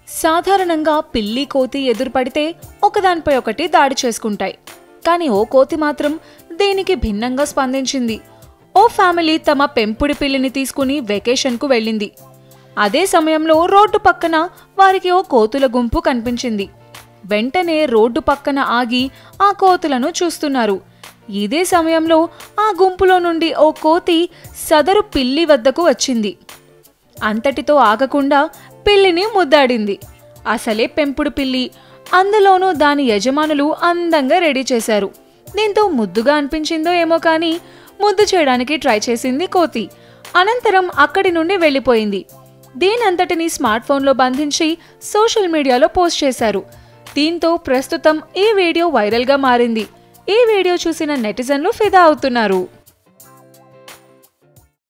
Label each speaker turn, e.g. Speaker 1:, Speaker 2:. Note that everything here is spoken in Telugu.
Speaker 1: సాధారణంగా పిల్లి కోతి ఎదురుపడితే ఒకదానిపై ఒకటి దాడి చేసుకుంటాయి కానీ ఓ కోతి మాత్రం దీనికి భిన్నంగా స్పందించింది ఓ ఫ్యామిలీ తమ పెంపుడి పిల్లిని తీసుకుని వెకేషన్కు వెళ్ళింది అదే సమయంలో రోడ్డు పక్కన వారికి ఓ కోతుల గుంపు కనిపించింది వెంటనే రోడ్డు పక్కన ఆగి ఆ కోతులను చూస్తున్నారు ఇదే సమయంలో ఆ గుంపులో నుండి ఓ కోతి సదరు పిల్లి వద్దకు వచ్చింది అంతటితో ఆగకుండా పిల్లిని ముద్దాడింది అసలే పెంపుడు పిల్లి అందులోనూ దాని యజమానులు అందంగా రెడీ చేశారు దీంతో ముద్దుగా అనిపించిందో ఏమో కానీ ముద్దు చేయడానికి ట్రై చేసింది కోతి అనంతరం అక్కడి నుండి వెళ్ళిపోయింది దీనంతటిని స్మార్ట్ ఫోన్లో బంధించి సోషల్ మీడియాలో పోస్ట్ చేశారు దీంతో ప్రస్తుతం ఈ వీడియో వైరల్గా మారింది ఈ వీడియో చూసిన నెటిజన్లు ఫిదా అవుతున్నారు